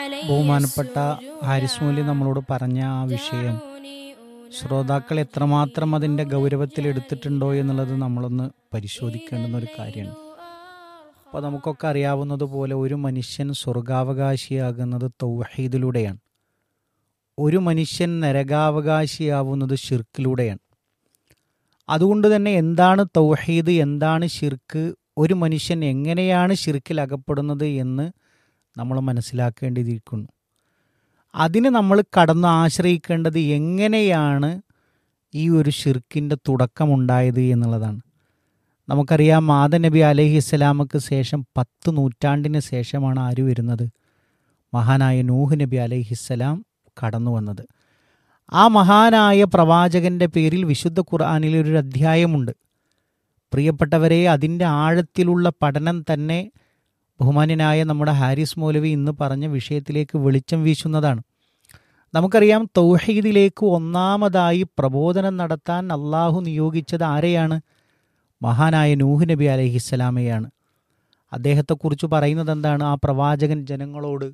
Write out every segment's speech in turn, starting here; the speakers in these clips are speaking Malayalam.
ബഹുമാനപ്പെട്ട ഹാരിസ് മൗലി നമ്മളോട് പറഞ്ഞ ആ വിഷയം ശ്രോതാക്കൾ എത്രമാത്രം അതിൻ്റെ ഗൗരവത്തിൽ എടുത്തിട്ടുണ്ടോ എന്നുള്ളത് നമ്മളൊന്ന് പരിശോധിക്കേണ്ടുന്ന ഒരു കാര്യമാണ് അപ്പോൾ നമുക്കൊക്കെ അറിയാവുന്നതുപോലെ ഒരു മനുഷ്യൻ സ്വർഗാവകാശിയാകുന്നത് തൗഹീദിലൂടെയാണ് ഒരു മനുഷ്യൻ നരകാവകാശിയാവുന്നത് ഷിർക്കിലൂടെയാണ് അതുകൊണ്ട് തന്നെ എന്താണ് തൗഹീദ് എന്താണ് ഷിർക്ക് ഒരു മനുഷ്യൻ എങ്ങനെയാണ് ഷിർക്കിൽ അകപ്പെടുന്നത് എന്ന് നമ്മൾ മനസ്സിലാക്കേണ്ടിയിരിക്കുന്നു അതിന് നമ്മൾ കടന്ന് ആശ്രയിക്കേണ്ടത് എങ്ങനെയാണ് ഈ ഒരു ഷിർക്കിൻ്റെ തുടക്കമുണ്ടായത് എന്നുള്ളതാണ് നമുക്കറിയാം മാത നബി അലഹി ഇസ്ലാമക്ക് ശേഷം പത്ത് നൂറ്റാണ്ടിന് ശേഷമാണ് ആര് വരുന്നത് മഹാനായ നൂഹ് നബി അലഹിസ്സലാം കടന്നു വന്നത് ആ മഹാനായ പ്രവാചകന്റെ പേരിൽ വിശുദ്ധ ഖുർആാനിൽ ഒരു അധ്യായമുണ്ട് പ്രിയപ്പെട്ടവരെ അതിൻ്റെ ആഴത്തിലുള്ള പഠനം തന്നെ ബഹുമാന്യനായ നമ്മുടെ ഹാരിസ് മൗലവി ഇന്ന് പറഞ്ഞ വിഷയത്തിലേക്ക് വെളിച്ചം വീശുന്നതാണ് നമുക്കറിയാം തൗഹീദിലേക്ക് ഒന്നാമതായി പ്രബോധനം നടത്താൻ അള്ളാഹു നിയോഗിച്ചത് ആരെയാണ് മഹാനായ നൂഹ് നബി അലഹിസ്സലാമയാണ് അദ്ദേഹത്തെക്കുറിച്ച് പറയുന്നത് എന്താണ് ആ പ്രവാചകൻ ജനങ്ങളോട്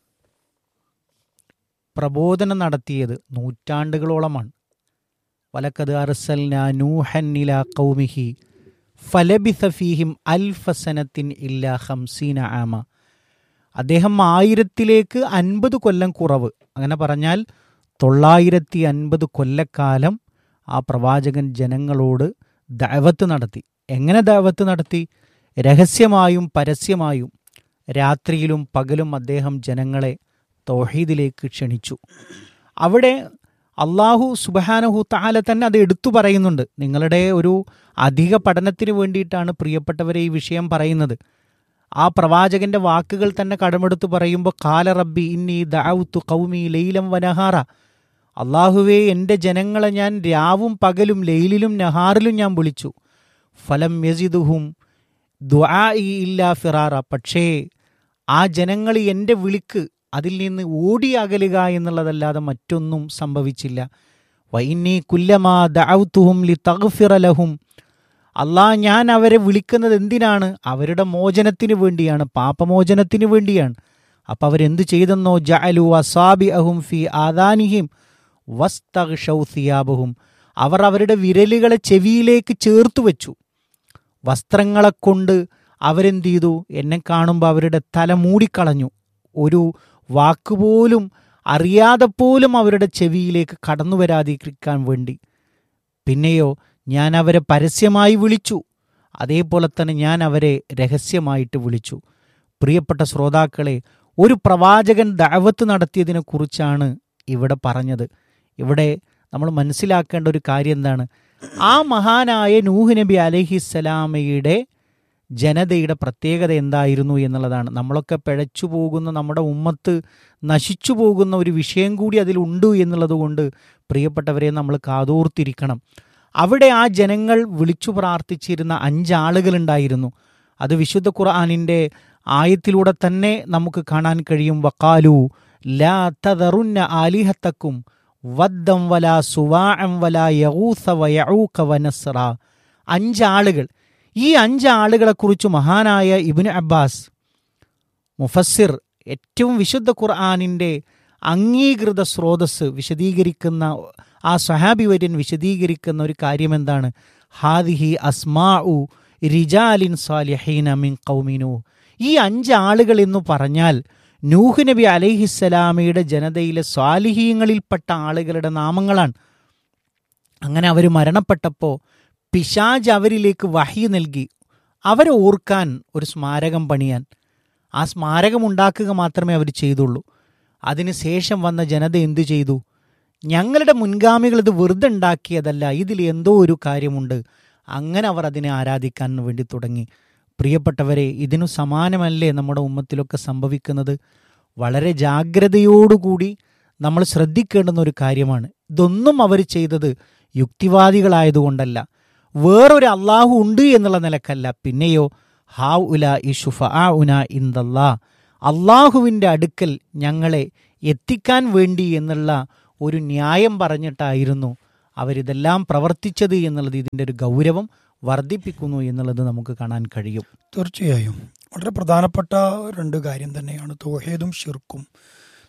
പ്രബോധനം നടത്തിയത് നൂറ്റാണ്ടുകളോളമാണ് വലക്കത് അർസൽന നൂഹൻ ഇല കൗമിഹി ഫലബിസ ഫീഹിം അൽഫസനത്തിൻ ഇല്ല ഹംസീന ആമ അദ്ദേഹം ആയിരത്തിലേക്ക് അൻപത് കൊല്ലം കുറവ് അങ്ങനെ പറഞ്ഞാൽ തൊള്ളായിരത്തി അൻപത് കൊല്ലക്കാലം ആ പ്രവാചകൻ ജനങ്ങളോട് ദഅവത്ത് നടത്തി എങ്ങനെ ദഅവത്ത് നടത്തി രഹസ്യമായും പരസ്യമായും രാത്രിയിലും പകലും അദ്ദേഹം ജനങ്ങളെ തൗഹീദിലേക്ക് ക്ഷണിച്ചു അവിടെ അള്ളാഹു സുബഹാനഹു താല തന്നെ അത് എടുത്തു പറയുന്നുണ്ട് നിങ്ങളുടെ ഒരു അധിക പഠനത്തിന് വേണ്ടിയിട്ടാണ് പ്രിയപ്പെട്ടവരെ ഈ വിഷയം പറയുന്നത് ആ പ്രവാചകന്റെ വാക്കുകൾ തന്നെ കടമെടുത്ത് പറയുമ്പോൾ കാല റബ്ബി ഇന്നി ദൗത്തു കൗമി ലൈലം വനഹാറ അള്ളാഹുവേ എൻ്റെ ജനങ്ങളെ ഞാൻ രാവും പകലും ലൈലിലും നഹാറിലും ഞാൻ വിളിച്ചു ഫലം യസിദുഹും ദ്വാ ഇല്ലാ ഫിറാറ പക്ഷേ ആ ജനങ്ങൾ എൻ്റെ വിളിക്ക് അതിൽ നിന്ന് ഓടിയകലുക എന്നുള്ളതല്ലാതെ മറ്റൊന്നും സംഭവിച്ചില്ല വൈന്നി കുല്ലമാ ദൗത്തുഹും ലി തഗ്ഫിറലഹും അള്ളാ ഞാൻ അവരെ വിളിക്കുന്നത് എന്തിനാണ് അവരുടെ മോചനത്തിന് വേണ്ടിയാണ് പാപമോചനത്തിന് വേണ്ടിയാണ് അപ്പം അവരെന്ത് ചെയ്തെന്നോ ജഅലു അസാബി അഹും ഫി ആദാനിഹിം വസ്തഷൗസിയാബഹും അവർ അവരുടെ വിരലുകളെ ചെവിയിലേക്ക് ചേർത്തു വെച്ചു വസ്ത്രങ്ങളെ കൊണ്ട് അവരെന്ത് ചെയ്തു എന്നെ കാണുമ്പോൾ അവരുടെ തല മൂടിക്കളഞ്ഞു ഒരു വാക്കുപോലും അറിയാതെ പോലും അവരുടെ ചെവിയിലേക്ക് കടന്നു വരാതിരിക്കാൻ വേണ്ടി പിന്നെയോ ഞാൻ അവരെ പരസ്യമായി വിളിച്ചു അതേപോലെ തന്നെ ഞാൻ അവരെ രഹസ്യമായിട്ട് വിളിച്ചു പ്രിയപ്പെട്ട ശ്രോതാക്കളെ ഒരു പ്രവാചകൻ ദഅവത്ത് നടത്തിയതിനെക്കുറിച്ചാണ് ഇവിടെ പറഞ്ഞത് ഇവിടെ നമ്മൾ മനസ്സിലാക്കേണ്ട ഒരു കാര്യം എന്താണ് ആ മഹാനായ നൂഹ് നബി അലഹിസ്സലാമയുടെ ജനതയുടെ പ്രത്യേകത എന്തായിരുന്നു എന്നുള്ളതാണ് നമ്മളൊക്കെ പിഴച്ചു പോകുന്ന നമ്മുടെ ഉമ്മത്ത് നശിച്ചു പോകുന്ന ഒരു വിഷയം കൂടി അതിലുണ്ട് എന്നുള്ളത് കൊണ്ട് പ്രിയപ്പെട്ടവരെ നമ്മൾ കാതോർത്തിരിക്കണം അവിടെ ആ ജനങ്ങൾ വിളിച്ചു പ്രാർത്ഥിച്ചിരുന്ന അഞ്ചാളുകളുണ്ടായിരുന്നു അത് വിശുദ്ധ ഖുർആാനിൻ്റെ ആയത്തിലൂടെ തന്നെ നമുക്ക് കാണാൻ കഴിയും വക്കാലു ലാ തദറുന്ന ആലിഹത്തക്കും വദ്ദം വല സുവാം വല യഊസ വയഊക വനസ്ര അഞ്ചാളുകൾ ഈ അഞ്ചാളുകളെക്കുറിച്ച് മഹാനായ ഇബിന് അബ്ബാസ് മുഫസ്സിർ ഏറ്റവും വിശുദ്ധ ഖുർആാനിൻ്റെ അംഗീകൃത സ്രോതസ് വിശദീകരിക്കുന്ന ആ സഹാബി വര്യൻ വിശദീകരിക്കുന്ന ഒരു കാര്യം എന്താണ് ഹാദിഹി അസ്മാ ഉ റിജാലിൻ സാലിഹീന മിൻ കൗമിനു ഈ അഞ്ചാളുകൾ എന്ന് പറഞ്ഞാൽ നൂഹ് നബി അലൈഹിസ്സലാമയുടെ ജനതയിലെ സ്വാലിഹീങ്ങളിൽപ്പെട്ട ആളുകളുടെ നാമങ്ങളാണ് അങ്ങനെ അവർ മരണപ്പെട്ടപ്പോൾ പിശാജ് അവരിലേക്ക് വഹി നൽകി അവരെ ഓർക്കാൻ ഒരു സ്മാരകം പണിയാൻ ആ സ്മാരകം ഉണ്ടാക്കുക മാത്രമേ അവർ ചെയ്തുള്ളൂ അതിനുശേഷം വന്ന ജനത എന്തു ചെയ്തു ഞങ്ങളുടെ മുൻഗാമികൾ ഇത് വെറുതെ ഉണ്ടാക്കിയതല്ല ഇതിൽ എന്തോ ഒരു കാര്യമുണ്ട് അങ്ങനെ അവർ അതിനെ ആരാധിക്കാൻ വേണ്ടി തുടങ്ങി പ്രിയപ്പെട്ടവരെ ഇതിനു സമാനമല്ലേ നമ്മുടെ ഉമ്മത്തിലൊക്കെ സംഭവിക്കുന്നത് വളരെ ജാഗ്രതയോടുകൂടി നമ്മൾ ശ്രദ്ധിക്കേണ്ടുന്ന ഒരു കാര്യമാണ് ഇതൊന്നും അവർ ചെയ്തത് യുക്തിവാദികളായതുകൊണ്ടല്ല വേറൊരു അള്ളാഹു ഉണ്ട് എന്നുള്ള നിലക്കല്ല പിന്നെയോ ഹാ ഉല ഇഷുഫ ആ ഉന ഇന്ദല്ലാ അള്ളാഹുവിൻ്റെ അടുക്കൽ ഞങ്ങളെ എത്തിക്കാൻ വേണ്ടി എന്നുള്ള ഒരു ന്യായം പറഞ്ഞിട്ടായിരുന്നു അവരിതെല്ലാം പ്രവർത്തിച്ചത് എന്നുള്ളത് ഇതിൻ്റെ ഒരു ഗൗരവം വർദ്ധിപ്പിക്കുന്നു എന്നുള്ളത് നമുക്ക് കാണാൻ കഴിയും തീർച്ചയായും വളരെ പ്രധാനപ്പെട്ട രണ്ട് കാര്യം തന്നെയാണ് തോഹേദും ഷിർക്കും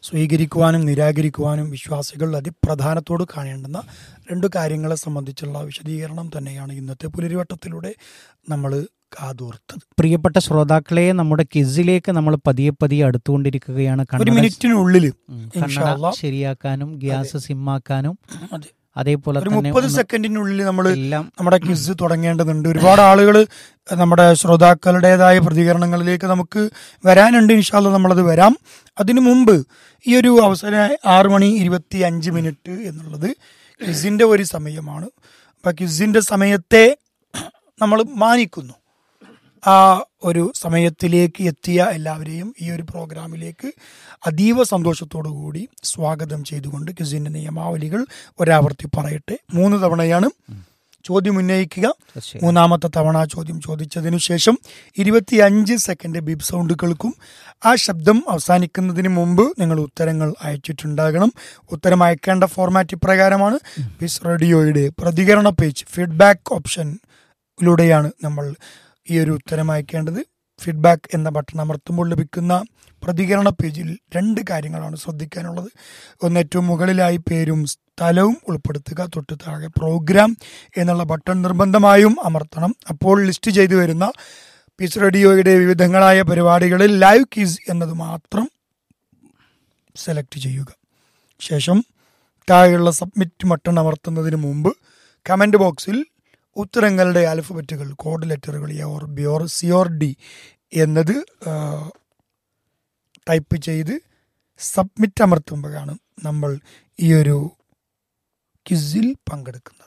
സ്വീകരിക്കുവാനും നിരാകരിക്കുവാനും വിശ്വാസികൾ അതിപ്രധാനത്തോട് കാണേണ്ടുന്ന രണ്ട് കാര്യങ്ങളെ സംബന്ധിച്ചുള്ള വിശദീകരണം തന്നെയാണ് ഇന്നത്തെ പുലരിവട്ടത്തിലൂടെ നമ്മൾ കാതോർത്തത് പ്രിയപ്പെട്ട ശ്രോതാക്കളെ നമ്മുടെ കിസിലേക്ക് നമ്മൾ പതിയെ പതിയെ അടുത്തുകൊണ്ടിരിക്കുകയാണ് ഒരു കണ്ണട മിനിറ്റിനുള്ളിൽ ഉം, ഇൻഷാ കണ്ണട അല്ലാ. ശരിയാക്കാനും ഗ്യാസ് സിമ്മാക്കാനും അതെ. അതേപോലെ ഒരു തന്നെ മുപ്പത് ഒന്ന് സെക്കൻഡിനുള്ളിൽ നമ്മൾ എല്ലാം നമ്മുടെ ക്വിസ് തുടങ്ങേണ്ടതുണ്ട് ഒരുപാട് ആളുകൾ നമ്മുടെ ശ്രോതാക്കളുടേതായ പ്രതികരണങ്ങളിലേക്ക് നമുക്ക് വരാനുണ്ട് ഇൻഷാല്ല നമ്മളത് വരാം അതിനു മുമ്പ് ഈ ഒരു അവസരം ആറു മണി ഇരുപത്തി അഞ്ച് മിനിറ്റ് എന്നുള്ളത് ക്വിസിന്റെ ഒരു സമയമാണ് അപ്പൊ ക്വിസിന്റെ സമയത്തെ നമ്മൾ മാനിക്കുന്നു ആ ഒരു സമയത്തിലേക്ക് എത്തിയ എല്ലാവരെയും ഈ ഒരു പ്രോഗ്രാമിലേക്ക് അതീവ സന്തോഷത്തോടു കൂടി സ്വാഗതം ചെയ്തുകൊണ്ട് ക്വിസിന്റെ നിയമാവലികൾ ഒരാവർത്തി പറയട്ടെ മൂന്ന് തവണയാണ് ചോദ്യം ഉന്നയിക്കുക തീർച്ചയായും. മൂന്നാമത്തെ തവണ ചോദ്യം ചോദിച്ചതിനു ശേഷം ഇരുപത്തിയഞ്ച് സെക്കൻഡ് ബിബ് സൗണ്ട് കേൾക്കും ആ ശബ്ദം അവസാനിക്കുന്നതിന് മുമ്പ് നിങ്ങൾ ഉത്തരങ്ങൾ അയച്ചിട്ടുണ്ടാകണം ഉത്തരം അയക്കേണ്ട ഫോർമാറ്റ് ഇപ്രകാരമാണ് പിസ് റേഡിയോയുടെ പ്രതികരണ പേജ് ഫീഡ്ബാക്ക് ഓപ്ഷനിലൂടെയാണ് നമ്മൾ ഈ ഒരു ഉത്തരം അയക്കേണ്ടത് ഫീഡ്ബാക്ക് എന്ന ബട്ടൺ അമർത്തുമ്പോൾ ലഭിക്കുന്ന പ്രതികരണ പേജിൽ രണ്ട് കാര്യങ്ങളാണ് ശ്രദ്ധിക്കാനുള്ളത് ഒന്ന് ഏറ്റവും മുകളിലായി പേരും സ്ഥലവും ഉൾപ്പെടുത്തുക തൊട്ട് താഴെ പ്രോഗ്രാം എന്നുള്ള ബട്ടൺ നിർബന്ധമായും അമർത്തണം അപ്പോൾ ലിസ്റ്റ് ചെയ്തു വരുന്ന പീസ് റേഡിയോയുടെ വിവിധങ്ങളായ പരിപാടികളിൽ ലൈവ് കീസ് എന്നത് മാത്രം സെലക്ട് ചെയ്യുക ശേഷം താഴെയുള്ള സബ്മിറ്റ് ബട്ടൺ അമർത്തുന്നതിന് മുമ്പ് കമൻറ്റ് ബോക്സിൽ ഉത്തരങ്ങളുടെ ആൽഫബറ്റുകൾ കോഡ് ലെറ്ററുകൾ യോർ ബിയോർ സിയോർ ഡി എന്നത് ആ, ടൈപ്പ് ചെയ്ത് സബ്മിറ്റ് അമർത്തുമ്പോഴാണ് നമ്മൾ ഈ ഒരു ക്വിസിൽ പങ്കെടുക്കുന്നത്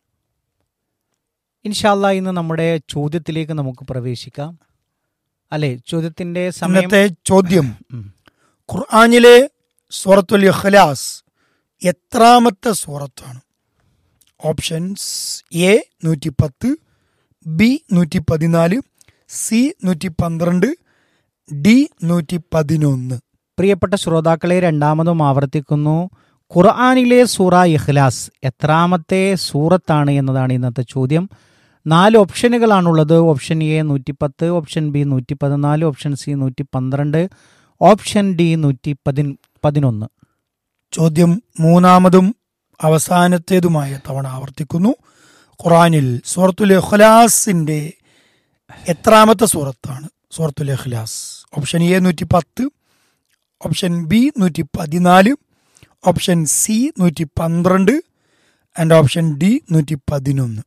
ഇൻഷാല്ല ഇന്ന് നമ്മുടെ ചോദ്യത്തിലേക്ക് നമുക്ക് പ്രവേശിക്കാം അല്ലെ ചോദ്യത്തിന്റെ സമയം ഇന്നത്തെ ചോദ്യം ഉം. ഖുർആാനിലെ സൂറത്തുൽ ഇഖ്ലാസ് എത്രാമത്തെ സൂറത്താണ് ഓപ്ഷൻസ് എ നൂറ്റി പത്ത് ബി നൂറ്റി പതിനാല് സി നൂറ്റി പന്ത്രണ്ട് ഡി നൂറ്റി പതിനൊന്ന് പ്രിയപ്പെട്ട ശ്രോതാക്കളെ രണ്ടാമതും ആവർത്തിക്കുന്നു ഖുർആാനിലെ സൂറ ഇഖ്ലാസ് എത്രാമത്തെ സൂറത്താണ് എന്നതാണ് ഇന്നത്തെ ചോദ്യം നാല് ഓപ്ഷനുകളാണുള്ളത് ഓപ്ഷൻ എ നൂറ്റിപ്പത്ത് ഓപ്ഷൻ ബി നൂറ്റി പതിനാല് ഓപ്ഷൻ സി നൂറ്റി പന്ത്രണ്ട് ഓപ്ഷൻ ഡി നൂറ്റി പതി പതിനൊന്ന് ചോദ്യം മൂന്നാമതും അവസാനത്തേതുമായ തവണ ആവർത്തിക്കുന്നു ഖുറാനിൽ സൂറത്തുൽ ഇഖ്ലാസിന്റെ എത്രാമത്തെ സൂറത്താണ് സൂറത്തുൽ ഇഖ്ലാസ് ഓപ്ഷൻ എ നൂറ്റി പത്ത് ഓപ്ഷൻ ബി നൂറ്റി പതിനാല് ഓപ്ഷൻ സി നൂറ്റി പന്ത്രണ്ട് ആൻഡ് ഓപ്ഷൻ ഡി നൂറ്റി പതിനൊന്ന്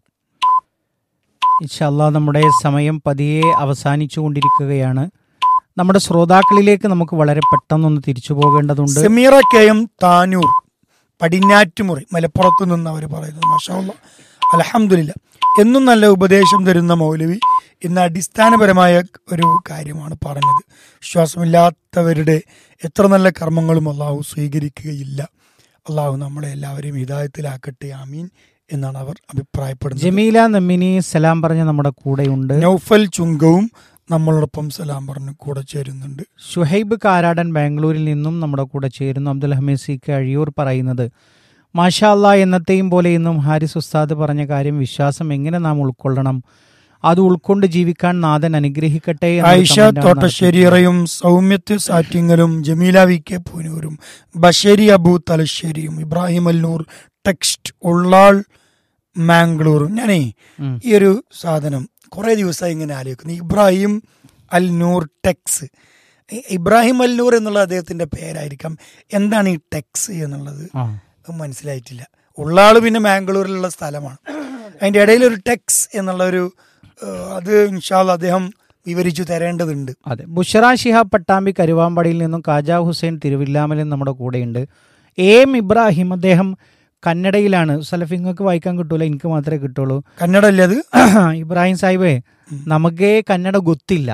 ഇൻഷല്ല നമ്മുടെ സമയം പതിയെ അവസാനിച്ചു കൊണ്ടിരിക്കുകയാണ് നമ്മുടെ ശ്രോതാക്കളിലേക്ക് നമുക്ക് വളരെ പെട്ടെന്നൊന്ന് തിരിച്ചു പോകേണ്ടതുണ്ട് സെമീറ കെ എം താനൂർ പടിഞ്ഞാറ്റുമുറി മലപ്പുറത്ത് നിന്ന് അവർ പറയുന്നത് മഷാല്ല അലഹമില്ല എന്നും നല്ല ഉപദേശം തരുന്ന മൗലവി ഇന്ന് അടിസ്ഥാനപരമായ ഒരു കാര്യമാണ് പറഞ്ഞത് വിശ്വാസമില്ലാത്തവരുടെ എത്ര നല്ല കർമ്മങ്ങളും അള്ളാഹു സ്വീകരിക്കുകയില്ല അള്ളാഹു നമ്മളെ എല്ലാവരെയും ഹിതായത്തിലാക്കട്ടെ ആമീൻ എന്നാണ് അവർ അഭിപ്രായപ്പെടുന്നത് ജമീല നമ്മിനി സലാം പറഞ്ഞ നമ്മുടെ കൂടെയുണ്ട് നൗഫൽ ചുങ്കവും നമ്മളോടൊപ്പം സലാം പറഞ്ഞ് കൂടെ ചേരുന്നുണ്ട് ഷുഹൈബ് കാരാടൻ ബാംഗ്ലൂരിൽ നിന്നും നമ്മുടെ കൂടെ ചേരുന്നു അബ്ദുൽ ഹമീദ് സി കെ അഴിയൂർ പറയുന്നത് മാഷാ അല്ലാ എന്നത്തെയും പോലെ ഇന്നും ഹാരിസ് ഉസ്താദ് പറഞ്ഞ കാര്യം വിശ്വാസം എങ്ങനെ നാം ഉൾക്കൊള്ളണം അത് ഉൾക്കൊണ്ട് ജീവിക്കാൻ നാഥൻ അനുഗ്രഹിക്കട്ടെ എന്നൊരു ആയിഷ comment ആണ് തോട്ടശ്ശേരിയറയും സൗമ്യത്ത് സാറ്റിങ്ങലും ജമീല വി കെ പൂനൂരും ബഷേരി അബു തലശ്ശേരിയും ഇബ്രാഹിം അല്ലൂർ ടെക്സ്റ്റ് ഉള്ളാൾ മാംഗ്ലൂറും ഞാനേ ഉം. ഈ ഒരു സാധനം കുറേ ദിവസമായി ഇങ്ങനെ ആലോചിക്കുന്നു ഇബ്രാഹിം അൽ നൂർ ടെക്സ് ഇ- ഇബ്രാഹിം അൽ നൂർ എന്നുള്ള അദ്ദേഹത്തിന്റെ പേരായിരിക്കാം എന്താണ് ഈ ടെക്സ് എന്നുള്ളത് ആ. അത് മനസ്സിലായിട്ടില്ല ഉള്ളാള് പിന്നെ മാംഗ്ലൂരിലുള്ള സ്ഥലമാണ് അതിന്റെ ഇടയിൽ ഒരു ടെക്സ് എന്നുള്ള ഒരു ഏഹ്, അത് ഇൻഷാല്ല അദ്ദേഹം വിവരിച്ചു തരേണ്ടതുണ്ട് അതെ ബുഷറ ഷിഹാബ് പട്ടാമ്പി കരുവാമ്പടിയിൽ നിന്നും കാജാ ഹുസൈൻ തിരുവില്ലാമലും നമ്മുടെ കൂടെയുണ്ട് എ എം ഇബ്രാഹിം അദ്ദേഹം കന്നഡയിലാണ് സലഫിങ്ങൾക്ക് വായിക്കാൻ കിട്ടൂല എനിക്ക് മാത്രമേ കിട്ടുള്ളൂ കന്നഡ അല്ലേ അത് ഇബ്രാഹിം സാഹിബേ നമുക്കേ കന്നഡ ഗൊത്തില്ല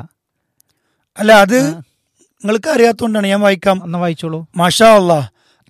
അല്ല അത് നിങ്ങൾക്ക് അറിയാത്തതുകൊണ്ടാണ് ഞാൻ വായിക്കാം ഒന്ന് വായിച്ചോളൂ മാഷാ അള്ളാ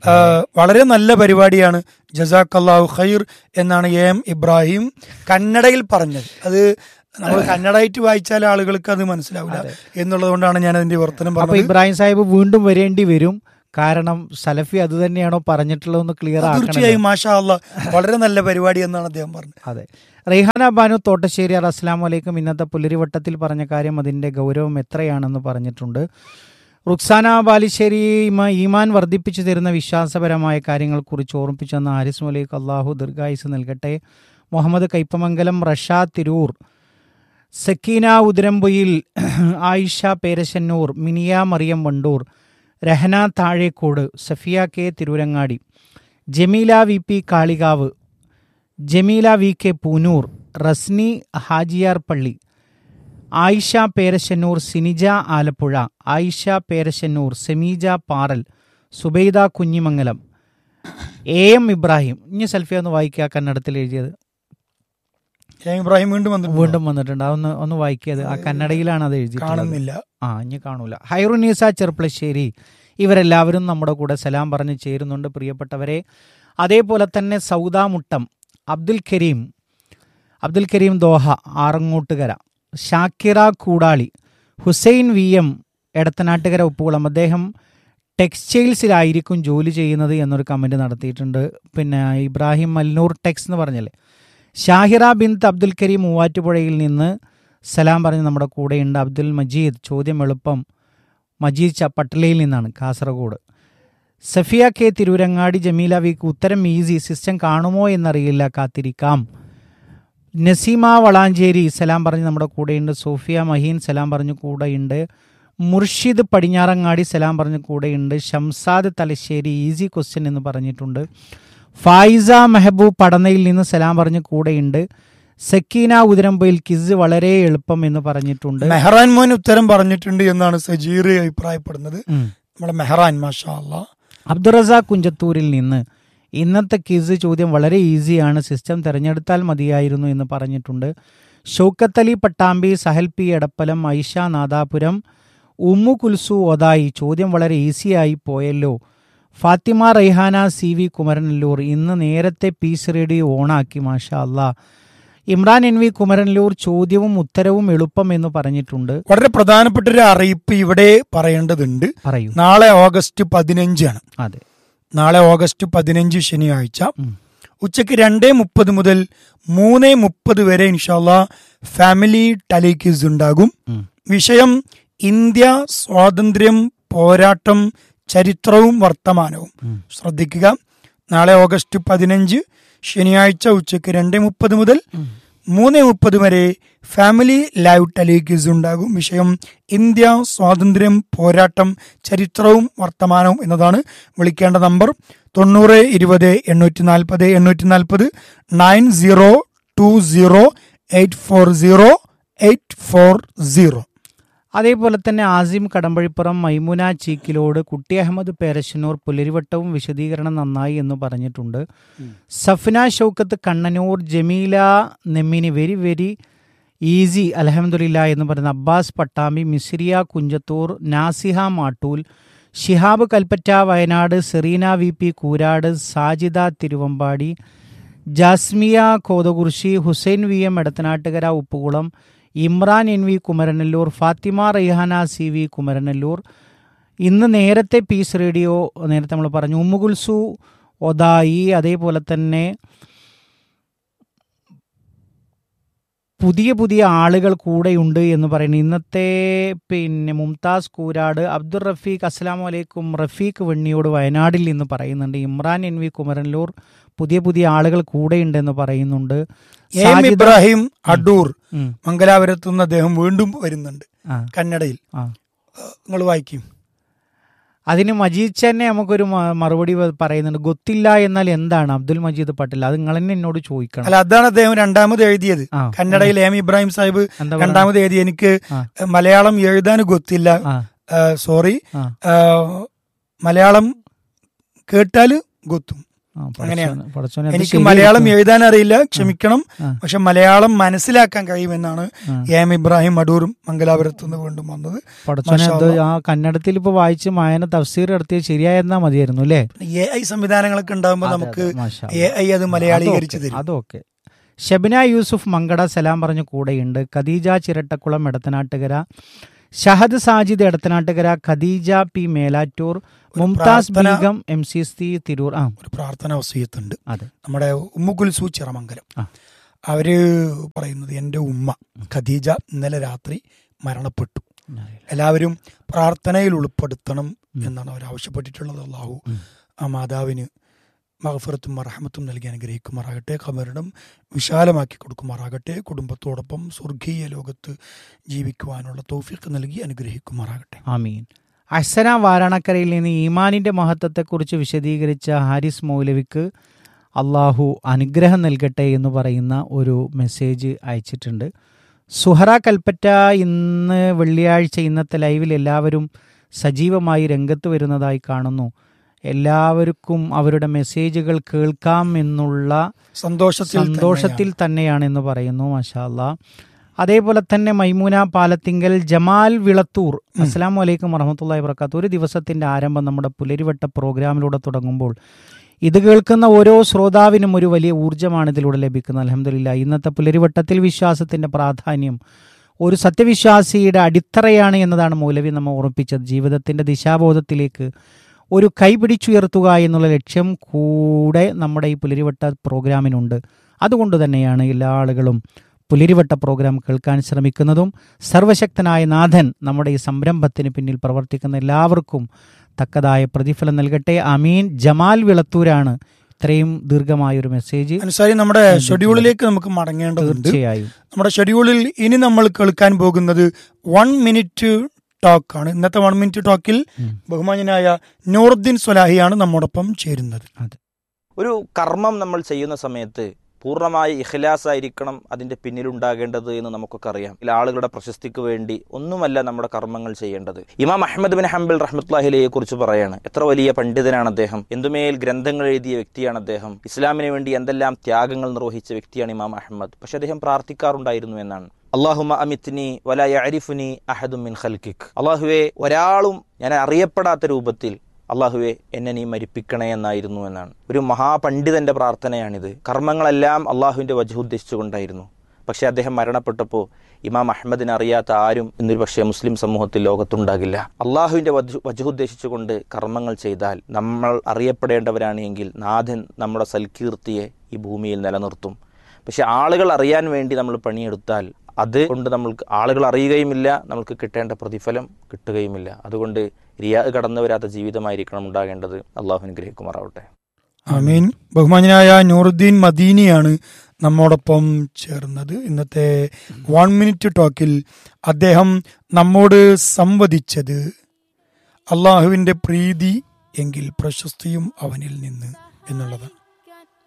വളരെ നല്ല പരിപാടിയാണ് ജസാഖ് അള്ളാഹു ഖൈർ എന്നാണ് എ എം ഇബ്രാഹിം കന്നഡയിൽ പറഞ്ഞത് അത് നമ്മൾ കന്നഡയായിട്ട് വായിച്ചാൽ ആളുകൾക്ക് അത് മനസ്സിലാവില്ല എന്നുള്ളത് കൊണ്ടാണ് ഞാൻ അതിന്റെ വർത്തനം അപ്പൊ പറഞ്ഞത് ഇബ്രാഹിം സാഹിബ് വീണ്ടും വരേണ്ടി വരും കാരണം സലഫി അത് തന്നെയാണോ പറഞ്ഞിട്ടുള്ളതെന്ന് ക്ലിയർ ആക്കണം തീർച്ചയായും മാഷാ അള്ളാ വളരെ നല്ല പരിപാടി എന്നാണ് അദ്ദേഹം പറഞ്ഞത് അതെ റെയ്ഹാന ബാനു തോട്ടശ്ശേരി അസ്ലാം വലൈക്കും ഇന്നത്തെ പുലരിവട്ടത്തിൽ പറഞ്ഞ കാര്യം അതിന്റെ ഗൗരവം എത്രയാണെന്ന് പറഞ്ഞിട്ടുണ്ട് റുക്സാന ബാലിശ്ശേരി ഈമ- ഈമാൻ വർദ്ധിപ്പിച്ചു തരുന്ന വിശ്വാസപരമായ കാര്യങ്ങളെക്കുറിച്ച് ഓർമ്മിപ്പിച്ചെന്ന ആരിസ് മലീഖ് അള്ളാഹു ദീർഘായുസ് നൽകട്ടെ Muhammad Kaipamangalam Rashad Tirur Sakeena Udarampoyil Ayisha Perashannur Miniya Mariyam Wandoor Rahana Thazhekode Safiya K Tirurangadi Jameela V P Kalikavu Jameela V K Poonoor Rasni Hajiyar Palli Ayisha Perashannur Sinija Alappuzha Ayisha Perashannur Semija Paral Subaida Kunjimangalam A M Ibrahim ഇനി സെൽഫി ഒന്ന് വായിക്കുക കന്നഡത്തിൽ എഴുതിയത് എ. ഇബ്രാഹിം വീണ്ടും വന്നിട്ടുണ്ട് വീണ്ടും വന്നിട്ടുണ്ട് അതൊന്ന് ഒന്ന് വായിക്കിയത് ആ കന്നഡയിലാണ് അത് എഴുതിയിട്ടുള്ളത് കാണുന്നില്ല ആ ഇനി കാണൂല ഹൈറുനീസ ചെർപ്പളശ്ശേരി ഇവരെല്ലാവരും നമ്മുടെ കൂടെ സലാം പറഞ്ഞ് ചേരുന്നുണ്ട് പ്രിയപ്പെട്ടവരെ അതേപോലെ തന്നെ Sauda Muttam Abdul Kareem Abdul Kareem Doha Aarangottukara Shakira Koodali Hussain V M Edathanattukara Uppukulam അദ്ദേഹം ടെക്സ്റ്റൈൽസിലായിരിക്കും ജോലി ചെയ്യുന്നത് എന്നൊരു കമൻറ്റ് നടത്തിയിട്ടുണ്ട് പിന്നെ ഇബ്രാഹിം മൽനൂർ ടെക്സ് എന്ന് പറഞ്ഞല്ലേ ഷാഹിറ ബിന്ത് അബ്ദുൽ കരീം മൂവാറ്റുപുഴയിൽ നിന്ന് സലാം പറഞ്ഞ് നമ്മുടെ കൂടെയുണ്ട് അബ്ദുൽ മജീദ് ചോദ്യം എളുപ്പം മജീദ് ച പട്ടലയിൽ നിന്നാണ് കാസർഗോഡ് സഫിയ കെ തിരൂരങ്ങാടി ജമീല വിക്ക് ഉത്തരം ഈസി സിസ്റ്റം കാണുമോ എന്നറിയില്ല കാത്തിരിക്കാം നസീമ വളാഞ്ചേരി സലാം പറഞ്ഞ് നമ്മുടെ കൂടെയുണ്ട് സോഫിയ മഹീൻ സലാം പറഞ്ഞ് കൂടെയുണ്ട് മുർഷിദ് പടിഞ്ഞാറങ്ങാടി സലാം പറഞ്ഞ് കൂടെയുണ്ട് ഷംസാദ് തലശ്ശേരി ഈസി ക്വസ്റ്റ്യൻ എന്ന് പറഞ്ഞിട്ടുണ്ട് ഫായിസ മെഹബൂബ് പടനയിൽ നിന്ന് സലാം പറഞ്ഞ് കൂടെയുണ്ട് സക്കീന ഉദരമ്പയിൽ കിസ് വളരെ എളുപ്പം എന്ന് പറഞ്ഞിട്ടുണ്ട് മെഹറാൻ മോൻ ഉത്തരം പറഞ്ഞിട്ടുണ്ട് എന്നാണ് സജീർ അഭിപ്രായപ്പെടുന്നത് ഉം. നമ്മുടെ മെഹറാൻ മാഷാ അല്ലാ അബ്ദുറസാഖ് കുഞ്ചത്തൂരിൽ നിന്ന് ഇന്നത്തെ ക്വിസ് ചോദ്യം വളരെ ഈസിയാണ് സിസ്റ്റം തിരഞ്ഞെടുത്താൽ മതിയായിരുന്നു എന്ന് പറഞ്ഞിട്ടുണ്ട് ഷൗക്കത്ത് അലി പട്ടാമ്പി സഹൽ പി എടപ്പലം ഐഷ നാദാപുരം ഉമ്മു കുൽസു ഒതായി ചോദ്യം വളരെ ഈസിയായി പോയല്ലോ ഫാത്തിമ റൈഹാന സി വി കുമരനല്ലൂർ ഇന്ന് നേരത്തെ പീസ് റേഡിയോ ഓണാക്കി മാഷാ അല്ലാ ഇമ്രാൻ എൻ വി കുമരനല്ലൂർ ചോദ്യവും ഉത്തരവും എളുപ്പം എന്ന് പറഞ്ഞിട്ടുണ്ട് വളരെ പ്രധാനപ്പെട്ട ഒരു അറിയിപ്പ് ഇവിടെ പറയേണ്ടതുണ്ട് പറയൂ നാളെ ഓഗസ്റ്റ് പതിനഞ്ചാണ് അതെ നാളെ ഓഗസ്റ്റ് പതിനഞ്ച് ശനിയാഴ്ച ഉം. ഉച്ചയ്ക്ക് രണ്ടേ മുപ്പത് മുതൽ മൂന്ന് മുപ്പത് വരെ ഇൻഷാല്ല ഫാമിലി ടലീക്യൂസ് ഉണ്ടാകും ഉം. വിഷയം ഇന്ത്യ സ്വാതന്ത്ര്യം പോരാട്ടം ചരിത്രവും വർത്തമാനവും ഉം. ശ്രദ്ധിക്കുക നാളെ ഓഗസ്റ്റ് പതിനഞ്ച് ശനിയാഴ്ച ഉച്ചയ്ക്ക് രണ്ട് മുപ്പത് മുതൽ മൂന്ന് മുപ്പത് വരെ ഫാമിലി ലൈവ് ടെലിക്യൂസ് ഉണ്ടാകും വിഷയം ഇന്ത്യ സ്വാതന്ത്ര്യം പോരാട്ടം ചരിത്രവും വർത്തമാനവും എന്നതാണ് വിളിക്കേണ്ട നമ്പർ തൊണ്ണൂറ് ഇരുപത് എണ്ണൂറ്റി നാൽപ്പത് എണ്ണൂറ്റി നാൽപ്പത് nine zero two zero eight four zero eight four zero അതേപോലെ തന്നെ ആസിം കടമ്പഴിപ്പുറം മൈമുന ചീക്കിലോട് കുട്ടി അഹമ്മദ് പേരശനൂർ പുലരിവട്ടവും വിശദീകരണം നന്നായി എന്ന് പറഞ്ഞിട്ടുണ്ട് Safna Shoukath Kannanur Jameela Nemmini very very easy അലഹമുല്ല എന്ന് പറയുന്ന Abbas Pattambi Misriya Kunjathur Naziha Mattool Shihab Kalpetta Wayanad Sereena V P Koorad Sajida Thiruvambady Jasmiya Kothakurssi Hussain V M Edathanattukara Uppukulam Imran N V Kumaranallur Fathima Raihana C V Kumaranallur ഇന്ന് നേരത്തെ പീസ് റേഡിയോ നേരത്തെ നമ്മൾ പറഞ്ഞു ഉമ്മുകുൽസു ഒതായി അതേപോലെ തന്നെ പുതിയ പുതിയ ആളുകൾ കൂടെയുണ്ട് എന്ന് പറയുന്നു ഇന്നത്തെ പിന്നെ മുംതാസ് കൂരാട് അബ്ദുൾ റഫീഖ് അസ്സലാമു അലൈക്കും റഫീഖ് വെണ്ണിയോട് വയനാടിൽ നിന്ന് പറയുന്നുണ്ട് ഇമ്രാൻ എൻ വി കുമരനല്ലൂർ പുതിയ പുതിയ ആളുകൾ കൂടെയുണ്ടെന്ന് പറയുന്നുണ്ട് എം സാജിദ- ഇബ്രാഹിം അടൂർ ഉം, മംഗലാപുരത്തു നിന്ന് അദ്ദേഹം വീണ്ടും വരുന്നുണ്ട് ആ, കന്നഡയിൽ ആ. നിങ്ങൾ വായിക്കും അതിന് മജീദ് തന്നെ നമുക്കൊരു മ- മറുപടി വ- പറയുന്നുണ്ട് ഗൊത്തില്ല എന്നാൽ എന്താണ് അബ്ദുൽ മജീദ് പട്ടേൽ അത് നിങ്ങൾ തന്നെ എന്നോട് ചോദിക്കണം അല്ല അതാണ് അദ്ദേഹം രണ്ടാമത് എഴുതിയത് ആ, കന്നഡയിൽ എം ഇബ്രാഹിം സാഹിബ് എന്താ പറയുക? രണ്ടാമത് എഴുതി എനിക്ക് ആ. മലയാളം എഴുതാൻ ಗೊತ್ತಿല്ല ആ, സോറി ആ, മലയാളം കേട്ടാല് ಗೊത്തും ആ, അങ്ങനെയാണ്. പടച്ചോനെ- പടച്ചോനെ അത് എനിക്ക് ശരി മലയാളം കിട്ടും. എഴുതാൻ അറിയില്ല ക്ഷമിക്കണം ആ. പക്ഷെ മലയാളം മനസ്സിലാക്കാൻ കഴിയുമെന്നാണ് ആ. എം ഇബ്രാഹിം അടൂർ മംഗലാപുരത്ത് നിന്ന് വീണ്ടും വന്നത് പടച്ചോനെ മാഷാ അത് അല്ലാ. ആ കന്നഡത്തിൽ ഇപ്പൊ വായിച്ച് മായന തഫ്സീർ നടത്തിയത് ശരിയായിരുന്നാ മതിയായിരുന്നു അല്ലേ എ ഐ സംവിധാനങ്ങളൊക്കെ ഉണ്ടാകുമ്പോൾ അതെ, നമുക്ക് അതെ, മാഷാ എ ഐ അത് മലയാളീകരിച്ച് അതൊക്കെ, തരും അതൊക്കെ ഷബിന യൂസുഫ് മങ്കട സലാം പറഞ്ഞ കൂടെയുണ്ട് ഖദീജ ചിരട്ടക്കുളം എടത്തനാട്ടുകര ഷഹദ് സാജിദ് എടത്തനാട്ടുകര ഖദീജ പി മേലാറ്റൂർ മുംതാസ് പ്രാർത്ഥന- Beegum M C C Tirur ആ ഒരു പ്രാർത്ഥന വസീയത്തുണ്ട് അതെ നമ്മുടെ ഉമ്മുകുൽസു ചിറമംഗലം ആ. അവര് പറയുന്നത് എൻ്റെ ഉമ്മ ഖദീജ ഇന്നലെ രാത്രി മരണപ്പെട്ടു എല്ലാവരും പ്രാർത്ഥനയിൽ ഉൾപ്പെടുത്തണം എന്നാണ് അവർ ആവശ്യപ്പെട്ടിട്ടുള്ളത് അള്ളാഹു ഉം. ആ മാതാവിന് മഹഫറത്തും മറഹമത്തും നൽകി അനുഗ്രഹിക്കുമാറാകട്ടെ ഖബറിടം വിശാലമാക്കി കൊടുക്കുമാറാകട്ടെ കുടുംബത്തോടൊപ്പം സ്വർഗീയ ലോകത്ത് ജീവിക്കുവാനുള്ള തൗഫീഖ് നൽകി അനുഗ്രഹിക്കുമാറാകട്ടെ ആമീൻ അഹ്സന വാരാണക്കരയിൽ നിന്ന് ഈമാനിന്റെ മഹത്വത്തെക്കുറിച്ച് വിശദീകരിച്ച ഹാരിസ് മൗലവിക്ക് അള്ളാഹു അനുഗ്രഹം നൽകട്ടെ എന്ന് പറയുന്ന ഒരു മെസ്സേജ് അയച്ചിട്ടുണ്ട് സുഹറ കൽപ്പറ്റ ഇന്ന് വെള്ളിയാഴ്ച ഇന്നത്തെ ലൈവിൽ എല്ലാവരും സജീവമായി രംഗത്ത് വരുന്നതായി കാണുന്നു എല്ലാവർക്കും അവരുടെ മെസ്സേജുകൾ കേൾക്കാം എന്നുള്ള സന്തോഷത്തിൽ സന്തോഷത്തിൽ തന്നെയാണെന്ന് പറയുന്നു മഷാല്ല അതേപോലെ തന്നെ മൈമൂന പാലത്തിങ്കൽ ജമാൽ വിളത്തൂർ അസ്സാം വലൈക്കും വറഹമത്തല്ലാ വർക്കാത്തു ഒരു ദിവസത്തിന്റെ ആരംഭം നമ്മുടെ പുലരിവട്ട പ്രോഗ്രാമിലൂടെ തുടങ്ങുമ്പോൾ ഇത് കേൾക്കുന്ന ഓരോ ശ്രോതാവിനും ഒരു വലിയ ഊർജ്ജമാണ് ഇതിലൂടെ ലഭിക്കുന്നത് അലഹമില്ല ഇന്നത്തെ പുലരിവട്ടത്തിൽ വിശ്വാസത്തിന്റെ പ്രാധാന്യം ഒരു സത്യവിശ്വാസിയുടെ അടിത്തറയാണ് എന്നതാണ് മൗലവി നമ്മെ ഓർമ്മിപ്പിച്ചത് ജീവിതത്തിന്റെ ദിശാബോധത്തിലേക്ക് ഒരു കൈ പിടിച്ചുയർത്തുക എന്നുള്ള ലക്ഷ്യം കൂടെ നമ്മുടെ ഈ പുലരിവട്ട പ്രോഗ്രാമിനുണ്ട് അതുകൊണ്ട് തന്നെയാണ് എല്ലാ ആളുകളും പുലരിവട്ട പ്രോഗ്രാം കേൾക്കാൻ ശ്രമിക്കുന്നതും സർവശക്തനായ നാഥൻ നമ്മുടെ ഈ സംരംഭത്തിന് പിന്നിൽ പ്രവർത്തിക്കുന്ന എല്ലാവർക്കും തക്കതായ പ്രതിഫലം നൽകട്ടെ അമീൻ ജമാൽ വിളത്തൂരാണ് ഇത്രയും ദീർഘമായ ഒരു മെസ്സേജ് അനുസാരി നമ്മുടെ ഷെഡ്യൂളിലേക്ക് നമുക്ക് മടങ്ങേണ്ടതുണ്ട് തീർച്ചയായും നമ്മുടെ ഷെഡ്യൂളിൽ ഇനി നമ്മൾ കേൾക്കാൻ പോകുന്നത് വൺ മിനിറ്റ് ടോക്ക് ആണ് ഇന്നത്തെ വൺ മിനിറ്റ് ടോക്കിൽ ഉം. ബഹുമാന്യനായ നൂറുദ്ദീൻ സ്വലാഹിയാണ് നമ്മോടൊപ്പം ചേരുന്നത് ഒരു കർമ്മം നമ്മൾ ചെയ്യുന്ന സമയത്ത് പൂർണ്ണമായ ഇഖ്ലാസ് ആയിരിക്കണം അതിന്റെ പിന്നിലുണ്ടാകേണ്ടത് എന്ന് നമുക്കൊക്കെ അറിയാം ഇതിൽ ആളുകളുടെ പ്രശസ്തിക്ക് വേണ്ടി ഒന്നുമല്ല നമ്മുടെ കർമ്മങ്ങൾ ചെയ്യേണ്ടത് ഇമാം അഹമ്മദ് ബിൻ ഹംബിൾ റഹ്മത്ലാഹിലയെ കുറിച്ച് പറയാണ് എത്ര വലിയ പണ്ഡിതനാണ് അദ്ദേഹം എന്തുമേൽ ഗ്രന്ഥങ്ങൾ എഴുതിയ വ്യക്തിയാണ് അദ്ദേഹം ഇസ്ലാമിന് വേണ്ടി എന്തെല്ലാം ത്യാഗങ്ങൾ നിർവഹിച്ച വ്യക്തിയാണ് ഇമാം അഹമ്മദ് പക്ഷെ അദ്ദേഹം പ്രാർത്ഥിക്കാറുണ്ടായിരുന്നു എന്നാണ് അള്ളാഹുമ അമിത്നി വല യഅരിഫുനി അഹദും മിൻ ഖൽക്കിക് അള്ളാഹുവെ ഒരാളും ഞാൻ അറിയപ്പെടാത്ത രൂപത്തിൽ അള്ളാഹുവെ എന്നെ നീ മരിപ്പിക്കണേ എന്നായിരുന്നു എന്നാണ് ഒരു മഹാപണ്ഡിതന്റെ പ്രാർത്ഥനയാണിത് കർമ്മങ്ങളെല്ലാം അള്ളാഹുവിന്റെ വജു ഉദ്ദേശിച്ചുകൊണ്ടായിരുന്നു പക്ഷെ അദ്ദേഹം മരണപ്പെട്ടപ്പോൾ ഇമാം അഹമ്മദിനെ അറിയാത്ത ആരും ഇന്നൊരു പക്ഷേ മുസ്ലിം സമൂഹത്തിൽ ലോകത്തുണ്ടാകില്ല അള്ളാഹുവിന്റെ വജു വജു ഉദ്ദേശിച്ചുകൊണ്ട് കർമ്മങ്ങൾ ചെയ്താൽ നമ്മൾ അറിയപ്പെടേണ്ടവരാണ് എങ്കിൽ നാഥൻ നമ്മുടെ സൽകീർത്തിയെ ഈ ഭൂമിയിൽ നിലനിർത്തും പക്ഷെ ആളുകൾ അറിയാൻ വേണ്ടി നമ്മൾ പണിയെടുത്താൽ അത് കൊണ്ട് നമ്മൾക്ക് ആളുകൾ അറിയുകയുമില്ല നമുക്ക് കിട്ടേണ്ട പ്രതിഫലം കിട്ടുകയുമില്ല അതുകൊണ്ട് റിയാ കടന്നു വരാത്ത ജീവിതമായിരിക്കണം ഉണ്ടാകേണ്ടത് അള്ളാഹു അനുഗ്രഹിക്കുമാറാവട്ടെ ആമീൻ ബഹുമാന്യനായ നൂറുദ്ദീൻ മദീനിയാണ് നമ്മോടൊപ്പം ചേർന്നത് ഇന്നത്തെ വൺ മിനിറ്റ് ടോക്കിൽ അദ്ദേഹം നമ്മോട് സംവദിച്ചത് അള്ളാഹുവിൻ്റെ പ്രീതി എങ്കിൽ പ്രശസ്തിയും അവനിൽ നിന്ന് എന്നുള്ളതാണ്